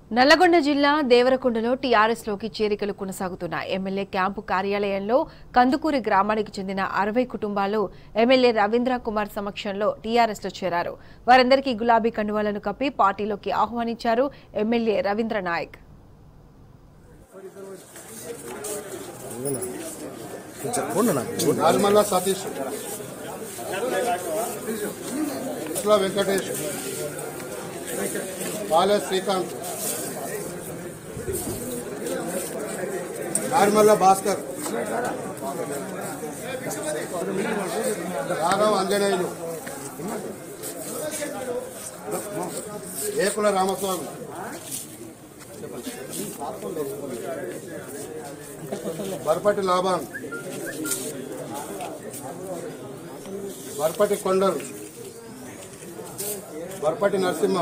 నల్లగొండ జిల్లా దేవరకొండలో టీఆర్ఎస్ లోకి చేరికలు కొనసాగుతున్న ఎమ్మెల్యే క్యాంపు కార్యాలయంలో కందుకూరి గ్రామానికి చెందిన అరవై కుటుంబాలు ఎమ్మెల్యే రవీంద్ర కుమార్ సమక్షంలో టీఆర్ఎస్ లో చేరారు వారందరికీ గులాబీ కండువాలను కప్పి పార్టీలోకి ఆహ్వానించారు ఎమ్మెల్యే రవీంద్ర నాయక్ నార్మల్ల సతీష్ ఇట్లా వెంకటేష్ పాలే శ్రీకాంత్ నార్మల్ల భాస్కర్ రాఘవ్ అంజనేయులు ఏకుల రామస్వామి బర్పటి లాభాన్ బర్పటి కొండలు బర్పటి నరసింహ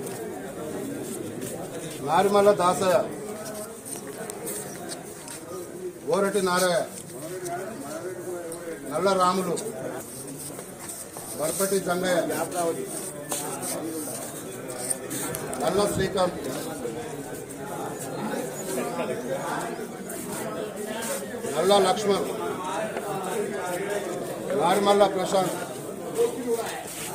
నారిమల్ల దాసయ్య ఓరటి నారయ్య నల్ల రాములు బర్పటి జంగయ్య నల్ల శ్రీకాంత్ నల్ల లక్ష్మణ్ నారిమల్ల ప్రశాంత్